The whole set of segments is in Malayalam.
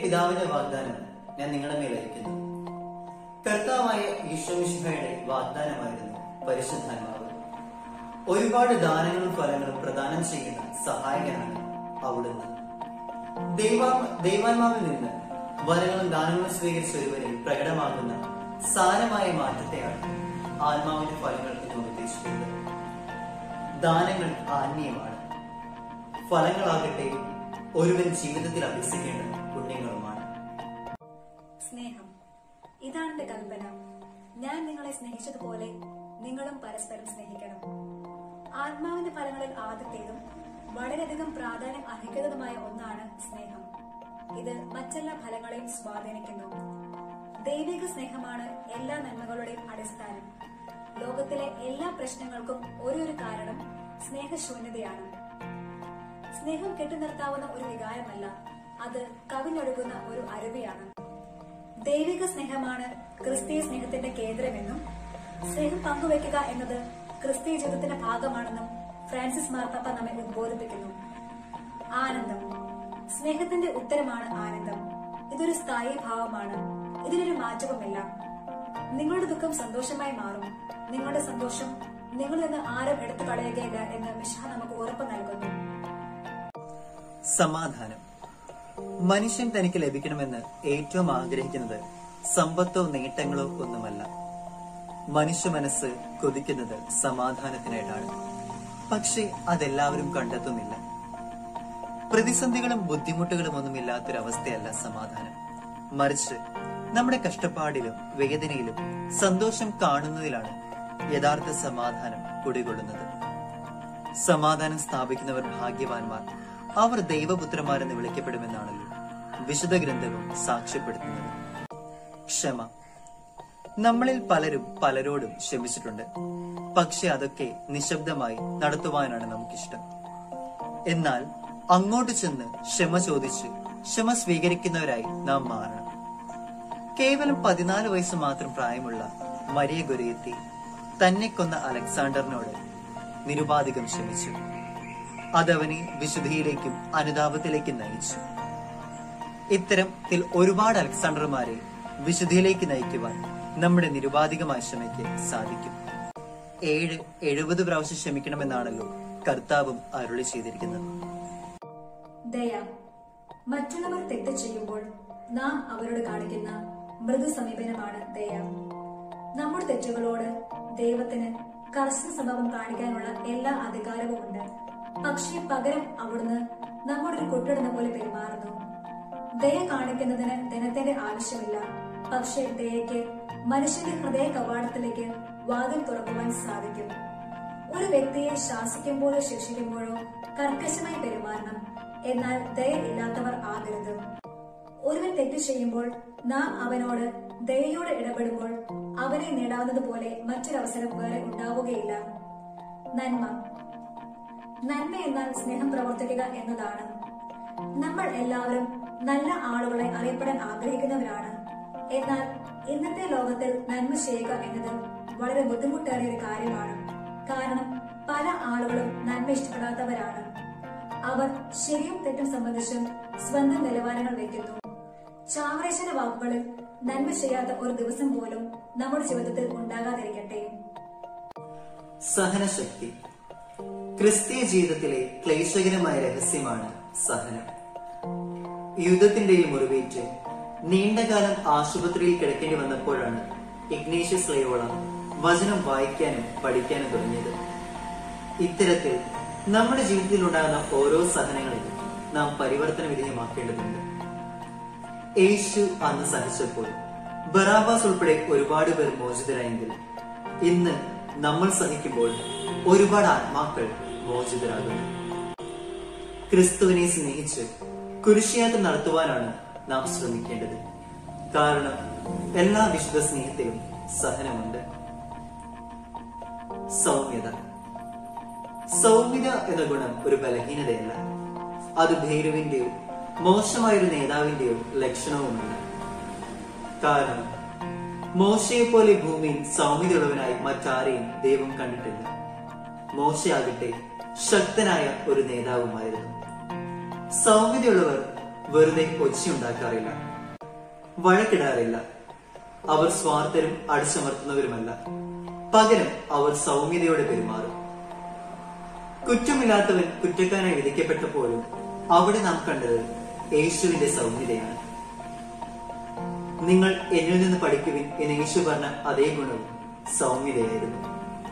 പിതാവിന്റെ വാഗ്ദാനം ഞാൻ നിങ്ങളുടെ മേൽ അയക്കുന്നു കർത്താവായ ഈശോമിഷിഹയുടെ വാഗ്ദാനമായിരുന്നു പരിശുദ്ധാത്മാവ് ഒരുപാട് ദാനങ്ങളും ഫലങ്ങളും പ്രദാനം ചെയ്യുന്ന സഹായകനാണ് അവിടുന്ന് ദൈവാ ദൈവാത്മാവിൽ നിന്ന് വരങ്ങളും ദാനങ്ങളും സ്വീകരിച്ച ഒരുവരിൽ പ്രകടമാകുന്ന സാരമായ മാറ്റത്തെയാണ് ആത്മാവിന്റെ ഫലങ്ങൾ എന്ന് ഉദ്ദേശിക്കുന്നത് ദാനങ്ങൾ ആത്മീയമാണ് ഫലങ്ങളാകട്ടെ ഒരുവൻ ജീവിതത്തിൽ അഭ്യസിക്കേണ്ട പുണ്യങ്ങളുമാണ് സ്നേഹം ഇതാണ് എന്റെ കൽപ്പന ഞാൻ നിങ്ങളെ സ്നേഹിച്ചതുപോലെ നിങ്ങളും പരസ്പരം സ്നേഹിക്കണം ആത്മാവിന്റെ ഫലങ്ങളിൽ ആദ്യത്തേതും വളരെയധികം പ്രാധാന്യം അർഹിക്കുന്നതുമായ ഒന്നാണ് സ്നേഹം ഇത് മറ്റെല്ലാ ഫലങ്ങളെയും സ്വാധീനിക്കുന്നു ദൈവിക സ്നേഹമാണ് എല്ലാ നന്മകളുടെയും അടിസ്ഥാനം ലോകത്തിലെ എല്ലാ പ്രശ്നങ്ങൾക്കും ഒരേ ഒരു കാരണം സ്നേഹശൂന്യതയാണ് സ്നേഹം കെട്ടുനിർത്താവുന്ന ഒരു വികാരമല്ല അത് കവിഞ്ഞൊഴുകുന്ന ഒരു അരുവിയാണ് ദൈവിക സ്നേഹമാണ് ക്രിസ്തീയ സ്നേഹത്തിന്റെ കേന്ദ്രമെന്നും സ്നേഹം പങ്കുവെക്കുക എന്നത് ക്രിസ്തീയ ജീവിതത്തിന്റെ ഭാഗമാണെന്നും ഫ്രാൻസിസ് മാർപ്പാപ്പ നമ്മെ ഉദ്ബോധിപ്പിക്കുന്നു ആനന്ദം സ്നേഹത്തിന്റെ ഉത്തരമാണ് ആനന്ദം ഇതൊരു സ്ഥായി ഭാവമാണ് ഇതിനൊരു മാറ്റവുമില്ല നിങ്ങളുടെ ദുഃഖം സന്തോഷമായി മാറും നിങ്ങളുടെ സന്തോഷം നിങ്ങളിൽ നിന്ന് ആരും എടുത്തു കളയുകയില്ല എന്ന് മിഷ നമുക്ക് ഉറപ്പ് നൽകുന്നു സമാധാനം മനുഷ്യൻ തനിക്ക് ലഭിക്കണമെന്ന് ഏറ്റവും ആഗ്രഹിക്കുന്നത് സമ്പത്തോ നേട്ടങ്ങളോ ഒന്നുമല്ല മനുഷ്യ മനസ്സ് കൊതിക്കുന്നത് സമാധാനത്തിനായിട്ടാണ് പക്ഷെ അതെല്ലാവരും കണ്ടെത്തുന്നില്ല പ്രതിസന്ധികളും ബുദ്ധിമുട്ടുകളും ഒന്നുമില്ലാത്തൊരവസ്ഥയല്ല സമാധാനം മറിച്ച് നമ്മുടെ കഷ്ടപ്പാടിലും വേദനയിലും സന്തോഷം കാണുന്നതിലാണ് യഥാർത്ഥ സമാധാനം കുടികൊള്ളുന്നത് സമാധാനം സ്ഥാപിക്കുന്നവർ ഭാഗ്യവാന്മാർ അവർ ദൈവപുത്രന്മാരെന്ന് വിളിക്കപ്പെടുമെന്നാണല്ലോ വിശുദ്ധ ഗ്രന്ഥവും സാക്ഷ്യപ്പെടുത്തുന്നത് ക്ഷമ നമ്മളിൽ പലരും പലരോടും ക്ഷമിച്ചിട്ടുണ്ട് പക്ഷെ അതൊക്കെ നിശബ്ദമായി നടത്തുവാനാണ് നമുക്കിഷ്ടം എന്നാൽ അങ്ങോട്ട് ചെന്ന് ക്ഷമ ചോദിച്ച് ക്ഷമ സ്വീകരിക്കുന്നവരായി നാം മാറണം കേവലം പതിനാല് വയസ്സ് മാത്രം പ്രായമുള്ള മരിയ ഗുരയെത്തി തന്നെ കൊന്ന അലക്സാണ്ടറിനോട് നിരുപാധികം ക്ഷമിച്ചു അതവനെ വിശുദ്ധിയിലേക്കും അനുതാപത്തിലേക്കും നയിച്ചു ഇത്തരത്തിൽ ഒരുപാട് അലക്സാണ്ടർമാരെ വിശുദ്ധിയിലേക്ക് നയിക്കുവാൻ നമ്മുടെ നിരുപാധികമായ ക്ഷമയ്ക്ക് സാധിക്കും ഏഴ് എഴുപത് പ്രാവശ്യം ക്ഷമിക്കണമെന്നാണല്ലോ കർത്താവും അരുളി ചെയ്തിരിക്കുന്നത് ദയ മറ്റുള്ളവർ തെറ്റ് ചെയ്യുമ്പോൾ നാം അവരോട് കാണിക്കുന്ന മൃദു സമീപനമാണ് ദയ നമ്മുടെ തെറ്റുകളോട് ദൈവത്തിന് കർശന സ്വഭാവം കാണിക്കാനുള്ള എല്ലാ അധികാരവുമുണ്ട് പക്ഷേ പകരം അവിടുന്ന് നമ്മുടെ ഒരു കുട്ടിടുന്ന പോലെ പെരുമാറുന്നു ദയ കാണിക്കുന്നതിന് ധനത്തിന്റെ ആവശ്യമില്ല പക്ഷേ ദയയ്ക്ക് മനുഷ്യന്റെ ഹൃദയ കവാടത്തിലേക്ക് വാതിൽ തുറക്കുവാൻ സാധിക്കും ഒരു വ്യക്തിയെ ശാസിക്കുമ്പോഴോ ശിക്ഷിക്കുമ്പോഴോ കർക്കശമായി പെരുമാറണം എന്നാൽ ദയ ഇല്ലാത്തവർ ആകരുത് ഒരുവൻ തെറ്റ് ചെയ്യുമ്പോൾ നാം അവനോട് ദയയോടെ ഇടപെടുമ്പോൾ അവനെ നേടാവുന്നത് പോലെ മറ്റൊരവസരം വേറെ ഉണ്ടാവുകയില്ല നന്മ നന്മ എന്നാൽ സ്നേഹം പ്രവർത്തിക്കുക എന്നതാണ് നമ്മൾ എല്ലാവരും നല്ല ആളുകളെ അറിയപ്പെടാൻ ആഗ്രഹിക്കുന്നവരാണ് എന്നാൽ ഇന്നത്തെ ലോകത്തിൽ നന്മ ചെയ്യുക എന്നത് വളരെ ബുദ്ധിമുട്ടേറിയ ഒരു കാര്യമാണ് കാരണം പല ആളുകളും നന്മ ഇഷ്ടപ്പെടാത്തവരാണ് അവർ ശരിയും തെറ്റും സംബന്ധിച്ചും സ്വന്തം നിലവാരങ്ങൾ വയ്ക്കുന്നു ചാവറേശ്വര വാക്കുകളിൽ നന്മ ചെയ്യാത്ത ഒരു ദിവസം പോലും നമ്മുടെ ജീവിതത്തിൽ ഉണ്ടാകാതിരിക്കട്ടെ സഹനശക്തി ക്രിസ്തീയ ജീവിതത്തിലെ ക്ലേശകരമായ രഹസ്യമാണ് സഹനം യുദ്ധത്തിന്റെയും മുറിവേറ്റ് നീണ്ടകാലം ആശുപത്രിയിൽ കിടക്കേണ്ടി വന്നപ്പോഴാണ് ഇഗ്നേഷ്യസ് ലയോള വചനം വായിക്കാനും പഠിക്കാനും തുടങ്ങിയത് ഇത്തരത്തിൽ നമ്മുടെ ജീവിതത്തിൽ ഉണ്ടാകുന്ന ഓരോ സഹനങ്ങളെയും നാം പരിവർത്തന വിധേയമാക്കേണ്ടതുണ്ട് യേശു അന്ന് സഹിച്ചപ്പോൾ ബറാബാസ് ഉൾപ്പെടെ ഒരുപാട് പേർ മോചിതരായെങ്കിൽ ഇന്ന് നമ്മൾ സഹിക്കുമ്പോൾ ഒരുപാട് ആത്മാക്കൾ മോചിതരാകുന്നു ക്രിസ്തുവിനെ സ്നേഹിച്ച് കുരിശയാത്ര നടത്തുവാനാണ് നാം ശ്രമിക്കേണ്ടത് കാരണം എല്ലാ വിശുദ്ധ സ്നേഹത്തിലും സഹനമുണ്ട് സൗമ്യത സൗമ്യത എന്ന ഗുണം ഒരു ബലഹീനതയല്ല അത് ഭൈരവിന്റെയോ മോശമായൊരു നേതാവിന്റെയോ ലക്ഷണവുമല്ല കാരണം മോശയെ പോലെ ഭൂമിയിൽ സൗമ്യതയുള്ളവനായി മറ്റാരെയും ദൈവം കണ്ടിട്ടില്ല മോശയാകട്ടെ ശക്തനായ ഒരു നേതാവുമായിരുന്നു സൗമ്യതയുള്ളവർ വെറുതെ ഒച്ചയുണ്ടാക്കാറില്ല വഴക്കിടാറില്ല അവർ സ്വാർത്ഥരും അടിച്ചമർത്തുന്നവരുമല്ല പകരം അവർ സൗമ്യതയോടെ പെരുമാറും കുറ്റമില്ലാത്തവൻ കുറ്റക്കാരായി വിധിക്കപ്പെട്ടപ്പോഴും അവിടെ നാം കണ്ടത് യേശുവിന്റെ സൗമ്യതയാണ് നിങ്ങൾ എന്നിൽ നിന്ന് പഠിക്കുവിൻ എന്ന് യേശു പറഞ്ഞ അതേ ഗുണവും സൗമ്യതയായിരുന്നു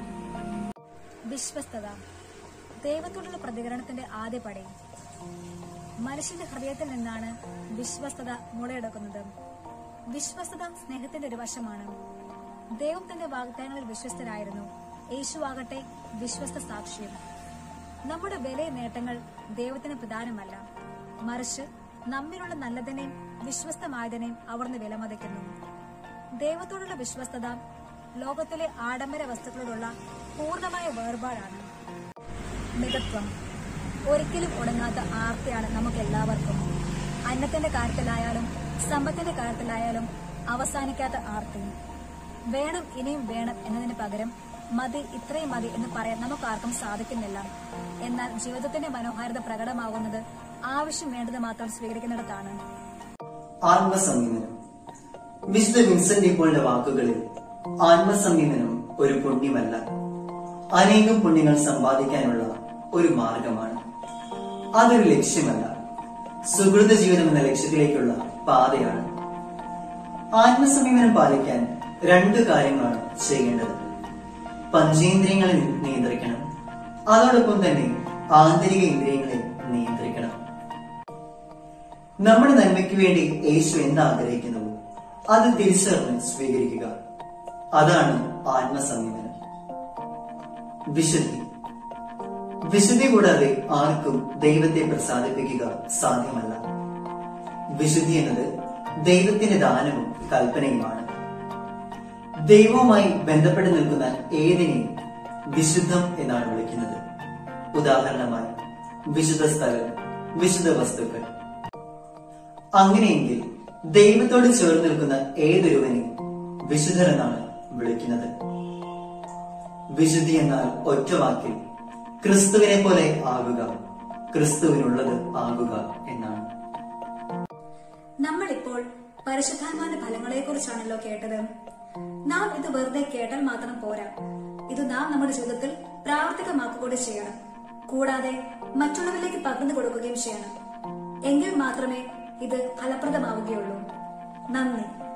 വിശ്വസ്തത ദൈവത്തോടുള്ള പ്രതികരണത്തിന്റെ ആദ്യ പടി മനുഷ്യന്റെ ഹൃദയത്തിൽ നിന്നാണ് വിശ്വസ്തത മുളയെടുക്കുന്നത് വിശ്വസ്തത സ്നേഹത്തിന്റെ ഒരു വശമാണ് ദൈവം തന്റെ വാഗ്ദാനങ്ങളിൽ വിശ്വസ്തരായിരുന്നു യേശുവാകട്ടെ വിശ്വസ്ത സാക്ഷ്യം നമ്മുടെ വിലയ നേട്ടങ്ങൾ ദൈവത്തിന് പ്രധാനമല്ല മറിച്ച് നമ്മിലുള്ള നല്ലതിനെയും വിശ്വസ്തമായതിനെയും അവർന്ന് വിലമതിക്കുന്നു ദൈവത്തോടുള്ള വിശ്വസ്തത ലോകത്തിലെ ആഡംബര വസ്തുക്കളോടുള്ള പൂർണ്ണമായ വേർപാടാണ് മിതത്വം ഒരിക്കലും ഒടുങ്ങാത്ത ആർത്തിയാണ് നമുക്ക് എല്ലാവർക്കും അന്നത്തിന്റെ കാര്യത്തിലായാലും സമ്പത്തിന്റെ കാര്യത്തിലായാലും അവസാനിക്കാത്ത ആർത്തി വേണം ഇനിയും വേണം എന്നതിന് പകരം മതി ഇത്രയും മതി എന്ന് പറയാൻ നമുക്ക് ആർക്കും സാധിക്കുന്നില്ല എന്നാൽ ജീവിതത്തിന്റെ മനോഹാരിത പ്രകടമാകുന്നത് ആവശ്യം വേണ്ടത് മാത്രം സ്വീകരിക്കുന്നിടത്താണ് ആത്മസംയമനം വിശുദ്ധ വിൻസെന്റ് ഇപ്പോളിന്റെ വാക്കുകളിൽ ആത്മസംയമനം ഒരു പുണ്യമല്ല അനേകം പുണ്യങ്ങൾ സമ്പാദിക്കാനുള്ള ഒരു മാർഗമാണ് അതൊരു ലക്ഷ്യമല്ല സുഹൃത ജീവിതം എന്ന ലക്ഷ്യത്തിലേക്കുള്ള പാതയാണ് ആത്മസംയമനം പാലിക്കാൻ രണ്ട് കാര്യങ്ങളാണ് ചെയ്യേണ്ടത് പഞ്ചേന്ദ്രിയങ്ങളെ നി- നിയന്ത്രിക്കണം അതോടൊപ്പം തന്നെ ആന്തരിക ഇന്ദ്രിയങ്ങളെ നിയന്ത്രിക്കണം നമ്മുടെ നന്മയ്ക്ക് വേണ്ടി യേശു എന്താഗ്രഹിക്കുന്നുവോ അത് തിരിച്ചറിഞ്ഞ് സ്വീകരിക്കുക അതാണ് ആത്മസംയമനം വിശുദ്ധി വിശുദ്ധി കൂടാതെ ആർക്കും ദൈവത്തെ പ്രസാദിപ്പിക്കുക സാധ്യമല്ല വിശുദ്ധി എന്നത് ദൈവത്തിന്റെ ദാനവും കൽപ്പനയുമാണ് ദൈവവുമായി ബന്ധപ്പെട്ട് നിൽക്കുന്ന ഏതിനെയും വിശുദ്ധം എന്നാണ് വിളിക്കുന്നത് ഉദാഹരണമായി വിശുദ്ധ സ്ഥലം വിശുദ്ധ വസ്തുക്കൾ അങ്ങനെയെങ്കിൽ ദൈവത്തോട് ചേർന്ന് നിൽക്കുന്ന ഏതൊരുവനെയും വിശുദ്ധർ എന്നാണ് വിളിക്കുന്നത് വിശുദ്ധി എന്നാൽ ഒറ്റ വാക്കിൽ ക്രിസ്തുവിനെ പോലെ ആകുക ക്രിസ്തുവിനുള്ളത് ആകുക എന്നാണ് നമ്മളിപ്പോൾ പരിശുദ്ധാത്മാവിന്റെ ഫലങ്ങളെ കുറിച്ചാണല്ലോ കേട്ടത് നാം ഇത് വെറുതെ കേട്ടാൽ മാത്രം പോരാ ഇത് നാം നമ്മുടെ ജീവിതത്തിൽ പ്രാവർത്തികമാക്കുകകൂടി ചെയ്യണം കൂടാതെ മറ്റുള്ളവരിലേക്ക് പകർന്നു കൊടുക്കുകയും ചെയ്യണം എങ്കിൽ മാത്രമേ ഇത് ഫലപ്രദമാവുകയുള്ളൂ നന്ദി